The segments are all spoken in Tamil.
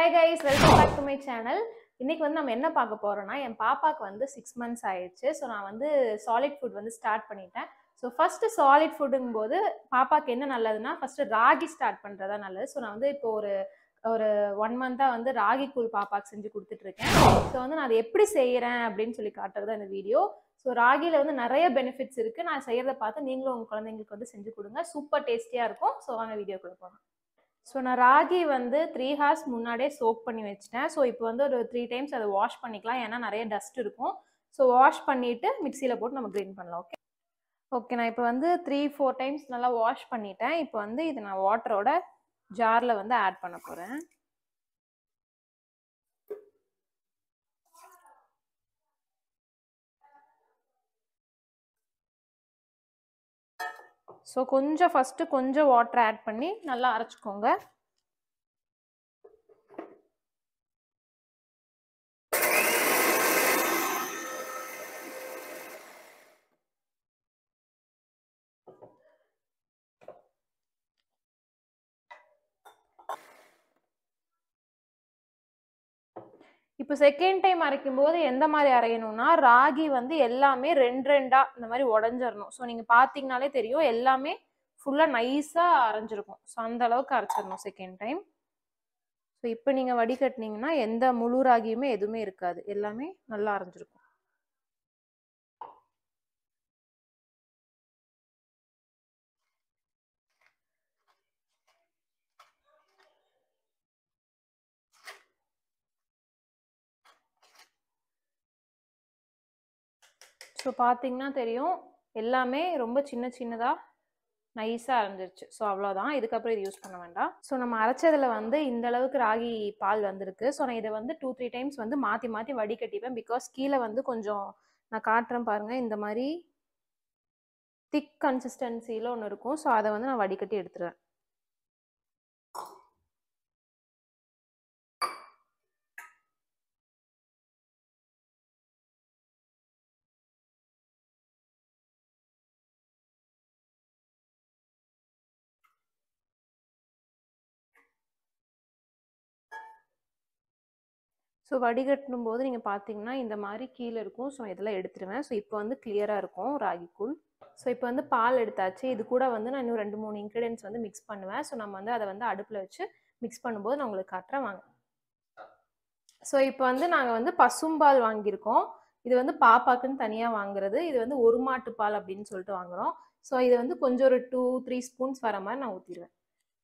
hi guys welcome back to my channel இன்னைக்கு வந்து நம்ம என்ன பார்க்க போறோம்னா என் பாப்பாக்கு வந்து சிக்ஸ் மந்த்ஸ் ஆயிடுச்சு ஸோ நான் வந்து சாலிட் ஃபுட் வந்து ஸ்டார்ட் பண்ணிட்டேன் ஸோ ஃபர்ஸ்ட் சாலிட் ஃபுட்டுங்கும் போது பாப்பாக்கு என்ன நல்லதுன்னா ஃபர்ஸ்ட் ராகி ஸ்டார்ட் பண்றதா நல்லது ஸோ நான் வந்து இப்போ ஒரு ஒரு ஒன் மந்த்தாக வந்து ராகி கூழ் பாப்பாக்கு செஞ்சு கொடுத்துட்டு இருக்கேன் ஸோ வந்து நான் அதை எப்படி செய்கிறேன் அப்படின்னு சொல்லி காட்டுறது இந்த வீடியோ ஸோ ராகியில் வந்து நிறைய பெனிஃபிட்ஸ் இருக்குது நான் செய்கிறத பார்த்து நீங்களும் உங்கள் குழந்தைங்களுக்கு வந்து செஞ்சு கொடுங்க சூப்பர் டேஸ்டியாக இருக்கும் ஸோ வாங்க வீடியோக்குள்ள போகலாம் ஸோ நான் ராகி வந்து த்ரீ ஹார்ஸ் முன்னாடியே சோக் பண்ணி வச்சிட்டேன் ஸோ இப்போ வந்து ஒரு த்ரீ டைம்ஸ் அதை வாஷ் பண்ணிக்கலாம் ஏன்னா நிறைய டஸ்ட் இருக்கும் ஸோ வாஷ் பண்ணிவிட்டு மிக்சியில் போட்டு நம்ம க்ரீன் பண்ணலாம் ஓகே ஓகே நான் இப்போ வந்து த்ரீ ஃபோர் டைம்ஸ் நல்லா வாஷ் பண்ணிட்டேன் இப்போ வந்து இது நான் வாட்டரோட ஜாரில் வந்து ஆட் பண்ண போகிறேன் ஸோ கொஞ்சம் ஃபஸ்ட்டு கொஞ்சம் வாட்டர் ஆட் பண்ணி நல்லா அரைச்சிக்கோங்க இப்போ செகண்ட் டைம் அரைக்கும் போது எந்த மாதிரி அரையணும்னா ராகி வந்து எல்லாமே ரெண்டு ரெண்டா இந்த மாதிரி உடஞ்சிடணும் ஸோ நீங்கள் பார்த்தீங்கனாலே தெரியும் எல்லாமே ஃபுல்லாக நைஸாக அரைஞ்சிருக்கும் ஸோ அந்த அளவுக்கு அரைச்சிடணும் செகண்ட் டைம் ஸோ இப்போ நீங்கள் வடிகட்டினீங்கன்னா எந்த முழு ராகியுமே எதுவுமே இருக்காது எல்லாமே நல்லா அரைஞ்சிருக்கும் ஸோ பார்த்தீங்கன்னா தெரியும் எல்லாமே ரொம்ப சின்ன சின்னதாக நைஸாக அரைஞ்சிருச்சு ஸோ அவ்வளோதான் இதுக்கப்புறம் இது யூஸ் பண்ண வேண்டாம் ஸோ நம்ம அரைச்சதில் வந்து இந்த அளவுக்கு ராகி பால் வந்திருக்கு ஸோ நான் இதை வந்து டூ த்ரீ டைம்ஸ் வந்து மாற்றி மாற்றி வடிகட்டிப்பேன் பிகாஸ் கீழே வந்து கொஞ்சம் நான் காட்டுறேன் பாருங்கள் இந்த மாதிரி திக் கன்சிஸ்டன்சியில் ஒன்று இருக்கும் ஸோ அதை வந்து நான் வடிகட்டி எடுத்துருவேன் ஸோ வடிகட்டும் போது நீங்கள் பார்த்தீங்கன்னா இந்த மாதிரி கீழே இருக்கும் ஸோ இதெல்லாம் எடுத்துருவேன் ஸோ இப்போ வந்து கிளியராக இருக்கும் ராகிக்கூழ் ஸோ இப்போ வந்து பால் எடுத்தாச்சு இது கூட வந்து நான் இன்னும் ரெண்டு மூணு இன்க்ரீடியன்ஸ் வந்து மிக்ஸ் பண்ணுவேன் ஸோ நம்ம வந்து அதை வந்து அடுப்பில் வச்சு மிக்ஸ் பண்ணும்போது நான் உங்களுக்கு காட்டுறேன் வாங்க ஸோ இப்போ வந்து நாங்கள் வந்து பசும்பால் வாங்கியிருக்கோம் இது வந்து பாப்பாக்குன்னு தனியாக வாங்குறது இது வந்து ஒரு மாட்டு பால் அப்படின்னு சொல்லிட்டு வாங்குகிறோம் ஸோ இது வந்து கொஞ்சம் ஒரு டூ த்ரீ ஸ்பூன்ஸ் வர மாதிரி நான் ஊற்றிடுவேன்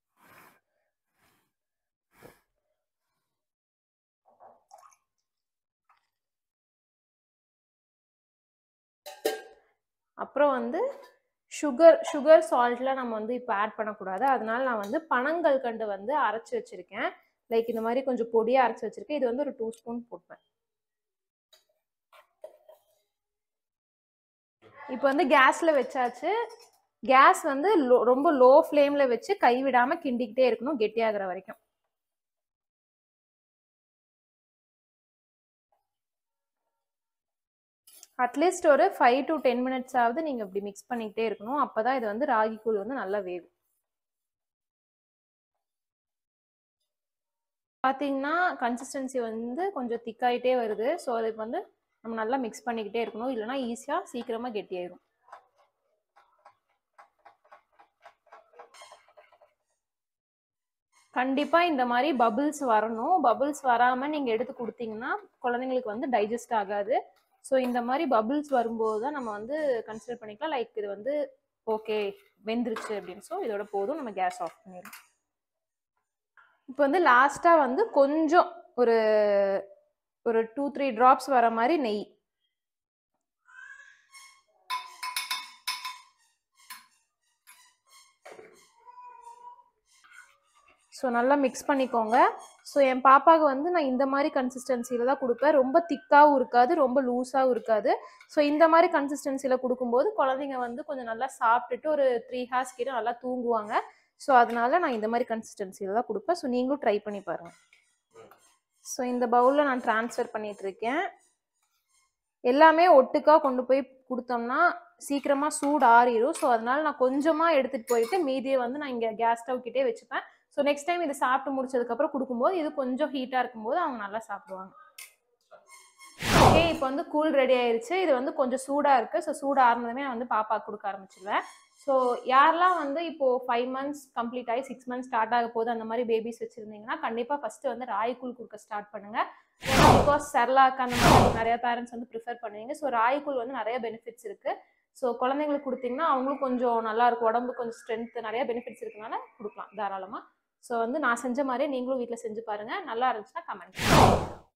அப்புறம் வந்து சுகர் சுகர் சால்ட்லாம் நம்ம வந்து இப்போ ஆட் பண்ணக்கூடாது அதனால நான் வந்து பனங்கள் கண்டு வந்து அரைச்சி வச்சுருக்கேன் லைக் இந்த மாதிரி கொஞ்சம் பொடியாக அரைச்சி வச்சுருக்கேன் இது வந்து ஒரு டூ ஸ்பூன் போட்பேன் இப்போ வந்து கேஸில் வச்சாச்சு கேஸ் வந்து லோ ரொம்ப லோ ஃப்ளேமில் வச்சு கைவிடாமல் கிண்டிக்கிட்டே இருக்கணும் கெட்டியாகிற வரைக்கும் அட்லீஸ்ட் ஒரு ஃபைவ் டு டென் மினிட்ஸ் ஆகுது நீங்கள் இப்படி மிக்ஸ் பண்ணிக்கிட்டே இருக்கணும் அப்போ தான் இது வந்து ராகி கூழ் வந்து நல்லா வேகும் பார்த்தீங்கன்னா கன்சிஸ்டன்சி வந்து கொஞ்சம் திக்காயிட்டே வருது ஸோ அதுக்கு வந்து நம்ம நல்லா மிக்ஸ் பண்ணிக்கிட்டே இருக்கணும் இல்லைனா ஈஸியாக சீக்கிரமாக கெட்டியாயிடும் கண்டிப்பாக இந்த மாதிரி பபிள்ஸ் வரணும் பபிள்ஸ் வராமல் நீங்கள் எடுத்து கொடுத்தீங்கன்னா குழந்தைங்களுக்கு வந்து டைஜஸ்ட் ஆகாது ஸோ இந்த மாதிரி பபிள்ஸ் வரும்போது தான் நம்ம வந்து கன்சிடர் பண்ணிக்கலாம் லைக் இது வந்து ஓகே வெந்துருச்சு அப்படின்னு ஸோ இதோட போதும் நம்ம கேஸ் ஆஃப் பண்ணிடலாம் இப்போ வந்து லாஸ்ட்டாக வந்து கொஞ்சம் ஒரு ஒரு டூ த்ரீ ட்ராப்ஸ் வர மாதிரி நெய் ஸோ நல்லா மிக்ஸ் பண்ணிக்கோங்க ஸோ என் பாப்பாவுக்கு வந்து நான் இந்த மாதிரி கன்சிஸ்டன்சியில் தான் கொடுப்பேன் ரொம்ப திக்காகவும் இருக்காது ரொம்ப லூஸாகவும் இருக்காது ஸோ இந்த மாதிரி கன்சிஸ்டன்சியில் கொடுக்கும்போது குழந்தைங்க வந்து கொஞ்சம் நல்லா சாப்பிட்டுட்டு ஒரு த்ரீ ஹார்ஸ் கிட்ட நல்லா தூங்குவாங்க ஸோ அதனால நான் இந்த மாதிரி கன்சிஸ்டன்சியில் தான் கொடுப்பேன் ஸோ நீங்களும் ட்ரை பண்ணி பாருங்கள் ஸோ இந்த பவுலில் நான் ட்ரான்ஸ்ஃபர் பண்ணிகிட்ருக்கேன் எல்லாமே ஒட்டுக்கா கொண்டு போய் கொடுத்தோம்னா சீக்கிரமாக சூடு ஆறிடும் ஸோ அதனால நான் கொஞ்சமாக எடுத்துகிட்டு போயிட்டு மீதியை வந்து நான் இங்கே கேஸ் ஸ்டவ் கிட்டே வச்சுப்பேன் ஸோ ஸோ நெக்ஸ்ட் டைம் இது சாப்பிட்டு முடிச்சதுக்கப்புறம் கொடுக்கும்போது இது கொஞ்சம் ஹீட்டாக இருக்கும்போது அவங்க நல்லா சாப்பிடுவாங்க ஓகே இப்போ வந்து கூல் ரெடி ஆயிருச்சு இது வந்து கொஞ்சம் சூடாக இருக்குது ஸோ சூடாக ஆறுனதுமே நான் வந்து பாப்பா கொடுக்க ஆரம்பிச்சிடுவேன் ஸோ யாரெல்லாம் வந்து இப்போது ஃபைவ் மந்த்ஸ் கம்ப்ளீட் ஆகி சிக்ஸ் மந்த்ஸ் ஸ்டார்ட் ஆக போது அந்த மாதிரி பேபிஸ் வச்சுருந்தீங்கன்னா கண்டிப்பாக ஃபஸ்ட்டு வந்து ராய்க்கூழ் கொடுக்க ஸ்டார்ட் பண்ணுங்கள் ஏன்னா பிகாஸ் செர்லாக் அந்த மாதிரி நிறைய பேரண்ட்ஸ் வந்து ப்ரிஃபர் பண்ணுவீங்க ஸோ ராய்க்கூழ் வந்து நிறைய பெனிஃபிட்ஸ் இருக்குது ஸோ குழந்தைங்களுக்கு கொடுத்தீங்கன்னா அவங்களும் கொஞ்சம் நல்லா இருக்கும் உடம்பு கொஞ்சம் ஸ்ட்ரென்த் நிறைய பெனிஃபிட்ஸ் இருக்கனால கொடுக்கலாம் தாராளமாக ஸோ வந்து நான் செஞ்ச மாதிரியே நீங்களும் வீட்டில் செஞ்சு பாருங்கள் நல்லா இருந்துச்சுன்னா கமெண்ட்